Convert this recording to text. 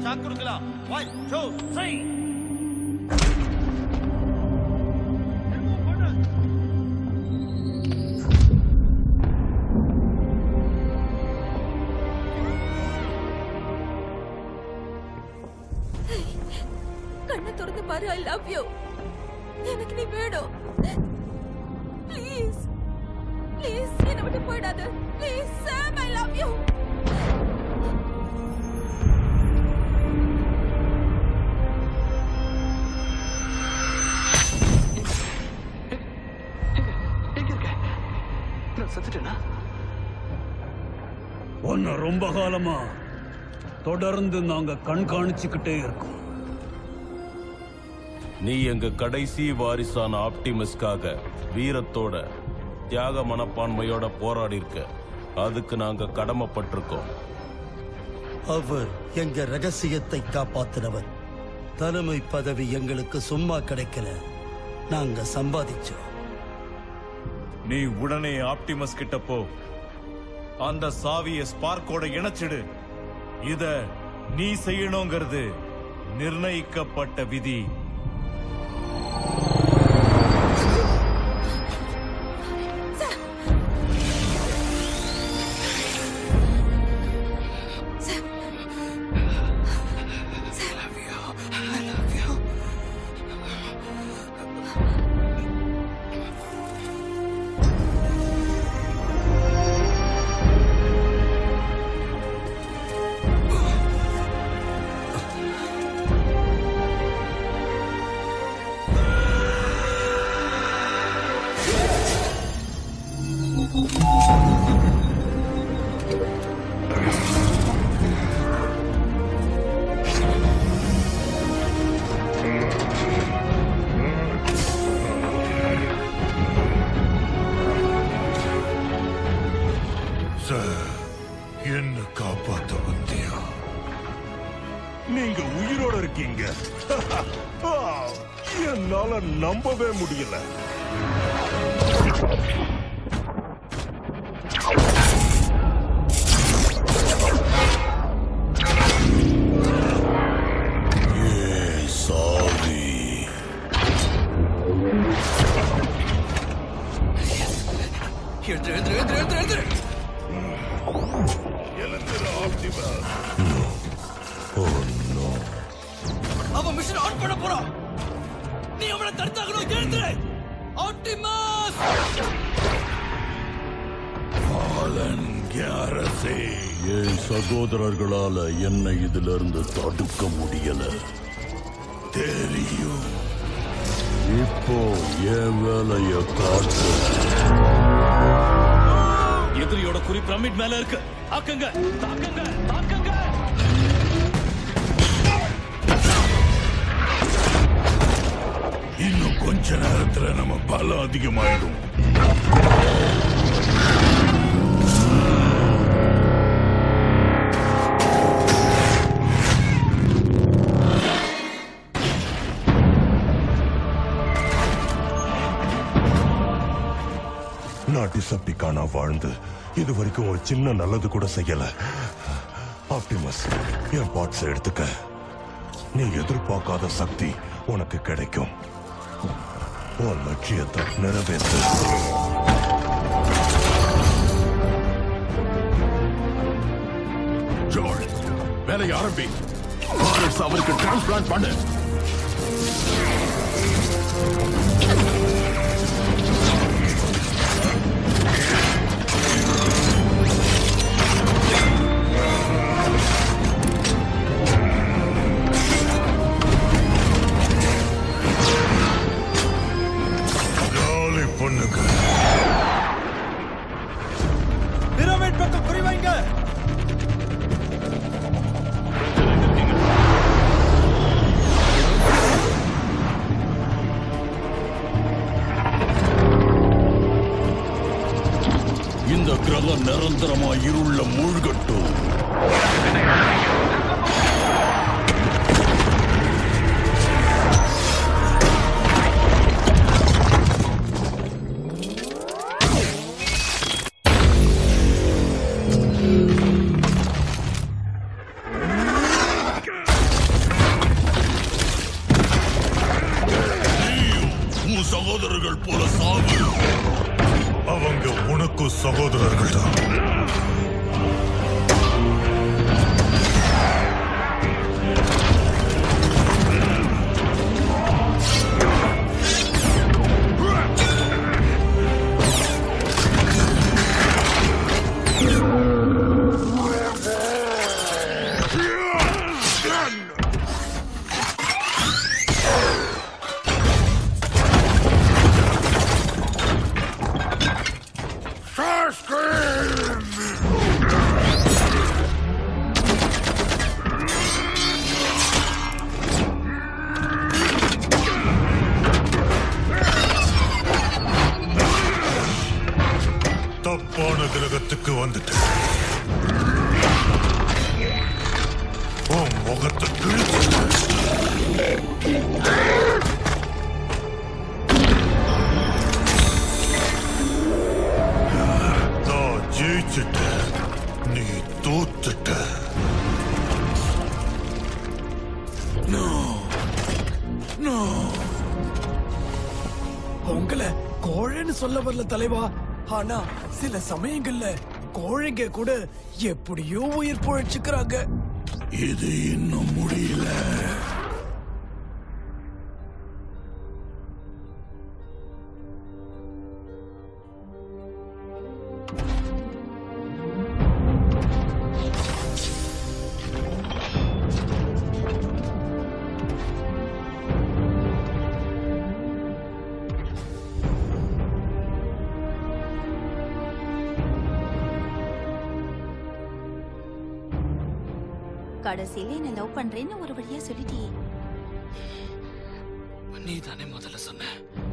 shock கொடுக்கலாம் one two three கண்ணை திறந்து பாரு ஐ லவ் யூ எனக்கு நீ வேணும் ப்ளீஸ் ப்ளீஸ் என்னை விட்டு போயிடாத please Sam I love you எங்க இருக்க நான் செத்துட்டேனா உன்னை ரொம்ப காலமா தொடர்ந்து நாங்க கண்காணிச்சுக்கிட்டே இருக்கோம் நீ எங்க கடைசி வாரிசான ஆப்டிமஸ்க்காக வீரத்தோட தியாக மனப்பான்மையோட போராடி இருக்க அதுக்கு நாங்க கடமைப்பட்டிருக்கோம் அவர் எங்க ரகசியத்தை காப்பாத்தினவர் தலைமை பதவி எங்களுக்கு சும்மா கிடைக்கல நாங்க சம்பாதிச்சோம் நீ உடனே ஆப்டிமஸ் கிட்ட போ அந்த சாவிய ஸ்பார்க்கோட இணைச்சிடு இத நீ செய்யணுங்கிறது நிர்ணயிக்கப்பட்ட விதி சார் என்ன காப்பாத்த வந்தியா நீங்க உயிரோட இருக்கீங்க என்னால நம்பவே முடியல சாவி எழுந்துரு எழுந்துரு எழுந்துரு எழுந்துரு எழுந்துரு எழுந்துரு ஆப்டிமஸ் அவன் மிஷின் ஆன் பண்ண போறான் நீ அவனை தடுத்தாகணும் எழுந்துரு ஆப்டிமஸ் அரசே என் சகோதரர்களால என்னை இதிலிருந்து தடுக்க முடியல தெரியும் இப்போ என் வேலைய காட்டு எதிரியோட குறி பிரமிட் மேல இருக்கு ஆக்குங்க தாக்குங்க தாக்குங்க இன்னும் கொஞ்ச நேரத்துல நம்ம பலம் அதிகமாயிடும் நான் டிசப்டிக்கானா வாழ்ந்து இது வரைக்கும் ஒரு சின்ன நல்லது கூட செய்யல ஆப்டிமஸ் என் பாட்ஸ் எடுத்துக்க நீ எதிர்பார்க்காத சக்தி உனக்கு கிடைக்கும் உன் லட்சியத்தை நிறைவேற்று ஜார்ஜ் வேலையை ஆரம்பி ஆர்எஸ் அவருக்கு டிரான்ஸ்பிளான்ட் பண்ணு காலி பண்ணுங்க பிரமிட் பக்கம் குறிவைங்க இந்த கிரகம் நிரந்தரமா இருள மூழ்கட்டும் சகோதரர்கள் போல சாவு அவங்க உனக்கு சகோதரர்கள் தான் தப்பான கிரகத்துக்கு வந்துட்டேன் உன் முகத்தை கிழிச்சிட்டேன் நான் ஜெயிச்சிட்டேன் நீ தோத்துட்ட உங்களை கோழைன்னு சொல்ல வரல தலைவா ஆனா சில சமயங்கள்ல கோழைங்க கூட எப்படியோ உயிர் பொழைச்சுக்கிறாங்க இது இன்னும் முடியல கடைசியில என்ன லவ் பண்றேன்னு ஒரு வழியா சொல்லிட்டியே நீ தானே முதல்ல சொன்ன